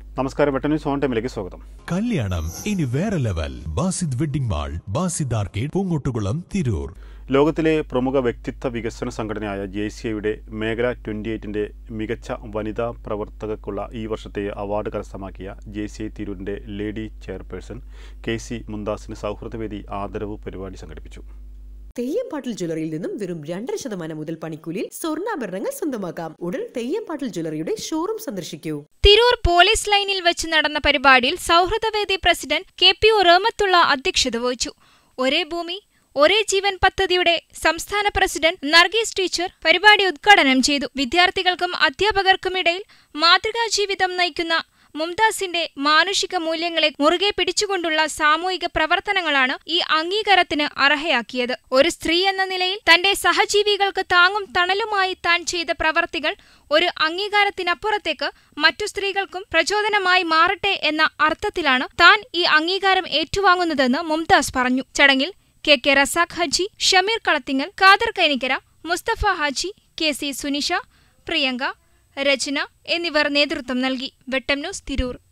നമസ്കാരം വെട്ടൻ news on ടൈമിലേക്ക് സ്വാഗതം കല്യാണം ഇനി വേറെ level Basid wedding mall Basid arcade Poonkottukulam Tirur ലോകത്തിലെ പ്രമുഖ വ്യക്തിത്വ വികസന സംഘടനയായ ജെ സി ഐയുടെ മേഖല ട്വന്റി എയ്റ്റിന്റെ മികച്ച വനിതാ പ്രവർത്തകർക്കുള്ള ഈ വർഷത്തെ അവാർഡ് കരസ്ഥമാക്കിയ ജെ സി ഐ തിരൂരിന്റെ ലേഡി ചെയർപേഴ്സൺ കെ സി മുന്താസിന് സൗഹൃദവേദി ആദരവ് പരിപാടി സംഘടിപ്പിച്ചു തെയ്യംപാട്ടിൽ ജ്വല്ലറിയിൽ നിന്നും വെറും രണ്ടര ശതമാനം മുതൽ പണിക്കൂലിയിൽ സ്വർണ്ണാഭരണങ്ങൾ സ്വന്തമാക്കാം ഉടൻ തെയ്യംപാട്ടിൽ ജ്വല്ലറിയുടെ ഷോറൂം സന്ദർശിക്കൂ തിരൂർ പോലീസ് ലൈനിൽ വെച്ച് നടന്ന പരിപാടിയിൽ സൗഹൃദവേദി president K P O Rahmathulla അധ്യക്ഷത വഹിച്ചു ഒരേ ഭൂമി ഒരേ ജീവൻ പദ്ധതിയുടെ സംസ്ഥാന പ്രസിഡന്റ് നർഗീസ് ടീച്ചർ പരിപാടി ഉദ്ഘാടനം ചെയ്തു വിദ്യാർത്ഥികൾക്കും അധ്യാപകർക്കുമിടയിൽ മാതൃകാ ജീവിതം നയിക്കുന്ന മുംതാസിന്റെ മാനുഷിക മൂല്യങ്ങളെ മുറുകെ പിടിച്ചുകൊണ്ടുള്ള സാമൂഹിക പ്രവർത്തനങ്ങളാണ് ഈ അംഗീകാരത്തിന് അർഹയാക്കിയത് ഒരു സ്ത്രീ എന്ന നിലയിൽ തന്റെ സഹജീവികൾക്ക് താങ്ങും തണലുമായി താൻ ചെയ്ത പ്രവർത്തികൾ ഒരു അംഗീകാരത്തിനപ്പുറത്തേക്ക് മറ്റു സ്ത്രീകൾക്കും പ്രചോദനമായി മാറട്ടെ എന്ന അർത്ഥത്തിലാണ് താൻ ഈ അംഗീകാരം ഏറ്റുവാങ്ങുന്നതെന്ന് മുംതാസ് പറഞ്ഞു ചടങ്ങിൽ K K Razak Haji Shameer Kalathingal Khader Kainikkara Musthafa Haji K C Sunisha Priyanka Rachana എന്നിവർ നേതൃത്വം നൽകി വെട്ടം ന്യൂസ് തിരൂർ